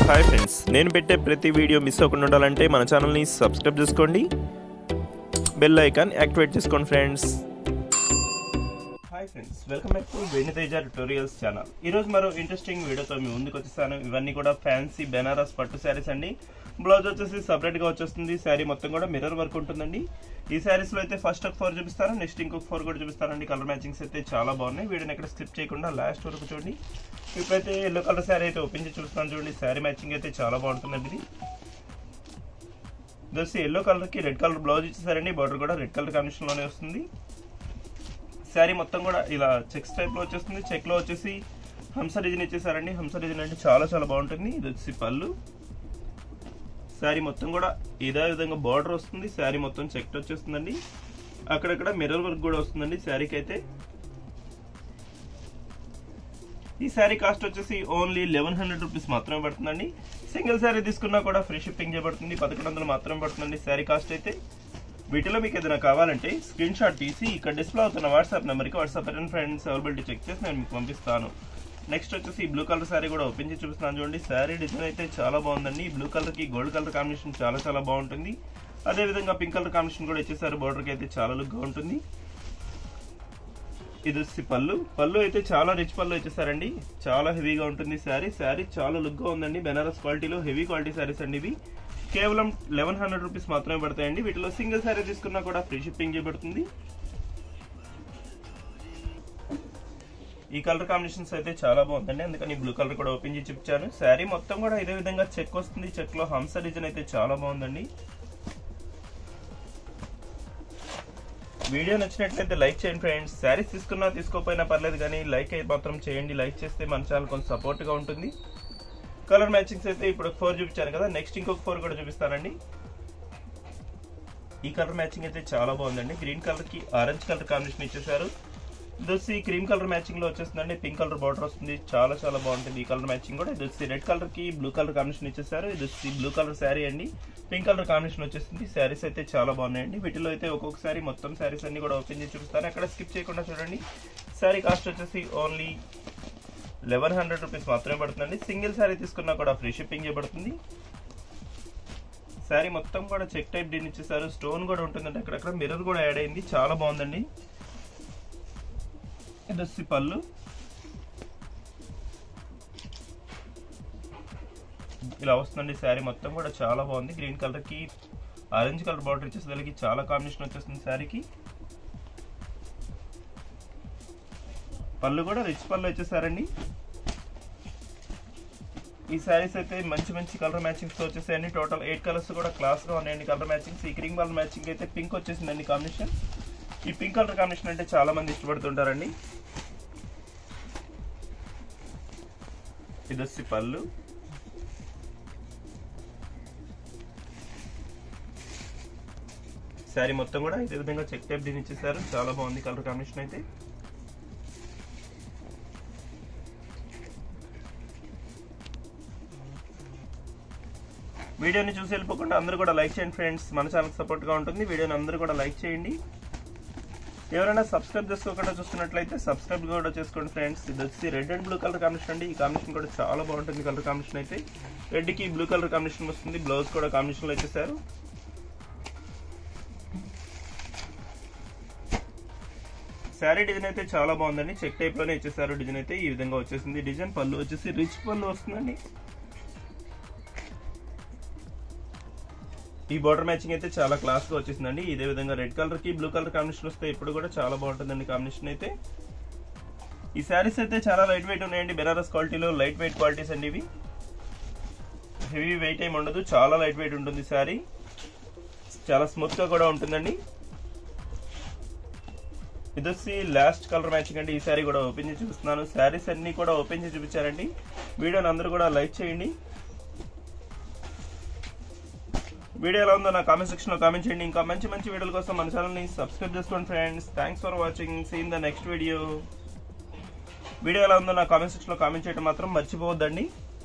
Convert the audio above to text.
hi friends నేను పెట్టే ప్రతి వీడియో మిస్ అవ్వకుండా ఉండాలంటే మన ఛానల్ని సబ్స్క్రైబ్ చేసుకోండి బెల్ ఐకాన్ యాక్టివేట్ చేసుకోండి friends hi friends welcome back to Veniteja tutorials channel ఈరోజు మరో ఇంట్రెస్టింగ్ వీడియోతో మీ ముందుకు వచ్చేసాను ఇవన్నీ కూడా ఫ్యాన్సీ బెనారస్ పట్టు శారీస్ అండి బ్లౌజ్ వచ్చేసి సపరేట్గా వచ్చేస్తుంది శారీ మొత్తం కూడా మిర్రర్ వర్క్ ఉంటుందండి ఈ శారీస్లో అయితే ఫస్ట్ ఒక ఫోర్ చూపిస్తాను నెక్స్ట్ ఇంకొక ఫోర్ కూడా చూపిస్తానండి కలర్ మ్యాచింగ్స్ అయితే చాలా బాగున్నాయి వీడియోని ఎక్కడ స్కిప్ చేయకుండా లాస్ట్ వరకు చూడండి ఇప్పుడైతే ఎల్లో కలర్ శారీ అయితే ఓపెన్ చేసి చూస్తున్నాను చూడండి శారీ మ్యాచింగ్ అయితే చాలా బాగుంటుందండి ఇది ఇది వచ్చి ఎల్లో కలర్కి రెడ్ కలర్ బ్లౌజ్ ఇచ్చేసారండి బార్డర్ కూడా రెడ్ కలర్ కాంబినేషన్లోనే వస్తుంది శారీ మొత్తం కూడా ఇలా చెక్స్ టైప్లో వచ్చేస్తుంది చెక్లో వచ్చేసి హంస డిజైన్ ఇచ్చేసారండి హంస డిజైన్ అంటే చాలా చాలా బాగుంటుంది ఇది వచ్చి పళ్ళు శారీ మొత్తం కూడా ఇదే విధంగా బార్డర్ వస్తుంది శారీ మొత్తం చెక్ట్ వచ్చేస్తుందండి అక్కడక్కడ మిర్రర్ వర్క్ కూడా వస్తుందండి శారీకి అయితే ఈ శారీ కాస్ట్ వచ్చేసి ఓన్లీ లెవెన్ హండ్రెడ్ రూపీస్ మాత్రమే పడుతుందండి సింగిల్ శారీ తీసుకున్నా కూడా ఫ్రీ షిప్పింగ్ చేయబడుతుంది పదకొండు వందలు మాత్రమే పడుతుందండి శారీ కాస్ట్ అయితే వీటిలో మీకు ఏదైనా కావాలంటే స్క్రీన్ షాట్ తీసి ఇక్కడ డిస్ప్లే అవుతున్న వాట్సాప్ నెంబర్కి WhatsApp and friends availability check చేసి నేను మీకు పంపిస్తాను నెక్స్ట్ వచ్చేసి ఈ బ్లూ కలర్ శారీ కూడా ఓపెన్ చేసి చూపిస్తున్నాను చూడండి శారీ డిజైన్ అయితే చాలా బాగుందండి ఈ బ్లూ కలర్కి గోల్డ్ కలర్ కాంబినేషన్ చాలా చాలా బాగుంటుంది అదేవిధంగా పింక్ కలర్ కాంబినేషన్ కూడా ఇచ్చేసారు బార్డర్కి అయితే చాలా లుక్గా ఉంటుంది ఇది వచ్చి పళ్ళు పళ్ళు అయితే చాలా రిచ్ పళ్ళు ఇచ్చేసారండి చాలా హెవీగా ఉంటుంది శారీ శారీ చాలా లుక్గా ఉందండి బెనారస్ క్వాలిటీలో హెవీ క్వాలిటీ శారీస్ అండి ఇవి కేవలం లెవెన్ హండ్రెడ్ రూపీస్ మాత్రమే పడతాయండి వీటిలో సింగిల్ శారీ తీసుకున్నా కూడా ఫ్రీ షిప్పింగ్ చేయబడుతుంది ఈ కలర్ కాంబినేషన్స్ అయితే చాలా బాగుందండి అందుకని బ్లూ కలర్ కూడా ఓపెన్ చేసి చూపించాను శారీ మొత్తం కూడా ఇదే విధంగా చెక్ వస్తుంది చెక్ లో హంస డిజైన్ అయితే చాలా బాగుందండి వీడియో నచ్చినట్లయితే లైక్ చేయండి ఫ్రెండ్స్ శారీస్ తీసుకున్నా తీసుకోకపోయినా పర్లేదు కానీ లైక్ అయితే మాత్రం చేయండి లైక్ చేస్తే మన ఛానల్ కొంచెం సపోర్ట్గా ఉంటుంది కలర్ మ్యాచింగ్స్ అయితే ఇప్పుడు ఫోర్ చూపించాను కదా నెక్స్ట్ ఇంకొక ఫోర్ కూడా చూపిస్తానండి ఈ కలర్ మ్యాచింగ్ అయితే చాలా బాగుందండి గ్రీన్ కలర్ కి ఆరెంజ్ కలర్ కాంబినేషన్ ఇచ్చేసారు ఇది వచ్చి క్రీమ్ కలర్ మ్యాచింగ్ లో వచ్చేస్తుందండి పింక్ కలర్ బార్డర్ వస్తుంది చాలా చాలా బాగుంటుంది ఈ కలర్ మ్యాచింగ్ కూడా ఇది వచ్చి రెడ్ కలర్ కి బ్లూ కలర్ కాంబినేషన్ ఇచ్చేసారు ఇది వచ్చి బ్లూ కలర్ శారీ అండి పింక్ కలర్ కాంబినేషన్ వచ్చేస్తుంది శారీస్ అయితే చాలా బాగున్నాయండి వీటిలో అయితే ఒక్కొక్క శారీ మొత్తం శారీస్ అన్ని కూడా ఓపెన్ చేసి చూపిస్తాను అక్కడ స్కిప్ చేయకుండా చూడండి శారీ కాస్ట్ వచ్చేసి ఓన్లీ లెవెన్ హండ్రెడ్ రూపీస్ మాత్రమే పడుతుందండి సింగిల్ శారీ తీసుకున్నా కూడా ఫ్రీ షిప్పింగ్ చేయబడుతుంది శారీ మొత్తం కూడా చెక్ టైప్ దీన్ని ఇచ్చేసారు స్టోన్ కూడా ఉంటుందండి అక్కడక్కడ మిర్రర్ కూడా యాడ్ అయింది చాలా బాగుందండి ఇది వచ్చి పళ్ళు ఇలా వస్తుందండి శారీ మొత్తం కూడా చాలా బాగుంది గ్రీన్ కలర్ కి ఆరెంజ్ కలర్ బార్డర్ ఇచ్చేసరికి చాలా కాంబినేషన్ వచ్చేస్తుంది శారీకి పళ్ళు కూడా రిచ్ పళ్ళు వచ్చేసారండి ఈ శారీస్ అయితే మంచి మంచి కలర్ మ్యాచింగ్స్ వచ్చేసాయండి టోటల్ ఎయిట్ కలర్స్ కూడా క్లాస్ గా ఉన్నాయండి కలర్ మ్యాచింగ్స్ ఈ క్రీమ్ కలర్ మ్యాచింగ్ అయితే పింక్ వచ్చేసిందండి కాంబినేషన్ ఈ పింక్ కలర్ కాంబినేషన్ అంటే చాలా మంది ఇష్టపడుతుంటారండి ఇది వచ్చి పళ్ళు శారీ మొత్తం కూడా ఇదే విధంగా చెక్ టైప్ దీని ఇచ్చేసారు చాలా బాగుంది కలర్ కాంబినేషన్ అయితే వీడియోని చూసి వెళ్ళిపోకుండా అందరూ కూడా లైక్ చేయండి ఫ్రెండ్స్ మన ఛానల్ సపోర్ట్గా ఉంటుంది వీడియోని అందరూ కూడా లైక్ చేయండి ఎవరైనా సబ్స్క్రైబ్ చేసుకోకుండా చూస్తున్నట్లయితే సబ్స్క్రైబ్ కూడా చేసుకోండి ఫ్రెండ్స్ ఇది వచ్చి red and blue colour combination అండి ఈ కాంబినేషన్ కూడా చాలా బాగుంటుంది కలర్ కాంబినేషన్ అయితే రెడ్కి బ్లూ కలర్ కాంబినేషన్ వస్తుంది బ్లౌజ్ కూడా కాంబినేషన్లో ఇచ్చేసారు శారీ డిజైన్ అయితే చాలా బాగుందండి చెక్ టైప్ లోనే ఇచ్చేసారు డిజైన్ అయితే ఈ విధంగా వచ్చేసింది డిజైన్ పళ్ళు వచ్చేసి రిచ్ పళ్ళు వస్తుందండి ఈ బార్డర్ మ్యాచింగ్ అయితే చాలా క్లాస్ గా వచ్చేసిందండి ఇదే విధంగా రెడ్ కలర్ కి బ్లూ కలర్ కాంబినేషన్ వస్తే ఇప్పుడు కూడా చాలా బాగుంటుందండి కాంబినేషన్ అయితే ఈ శారీస్ అయితే చాలా లైట్ వెయిట్ ఉన్నాయండి బెనారస్ క్వాలిటీలో లైట్ వెయిట్ క్వాలిటీస్ అండి ఇవి హెవీ వెయిట్ ఏమి ఉండదు చాలా లైట్ వెయిట్ ఉంటుంది శారీ చాలా స్మూత్ గా కూడా ఉంటుందండి ఇది వచ్చి లాస్ట్ కలర్ మ్యాచింగ్ అండి ఈ శారీ కూడా ఓపెన్ చేసి చూపిస్తున్నాను శారీస్ అన్ని కూడా ఓపెన్ చేసి చూపించారండి వీడియోని అందరూ కూడా లైక్ చేయండి వీడియో ఎలా ఉందో నా కామెంట్ సెక్షన్ లో కామెంట్ చేయండి ఇంకా మంచి మంచి వీడియోల కోసం మన ఛానల్ ని సబ్స్క్రైబ్ చేసుకోండి friends thanks for watching see in the next video video ఎలా ఉందో నా కామెంట్ సెక్షన్ లో కామెంట్ చేయడం మాత్రం మర్చిపోవద్దండి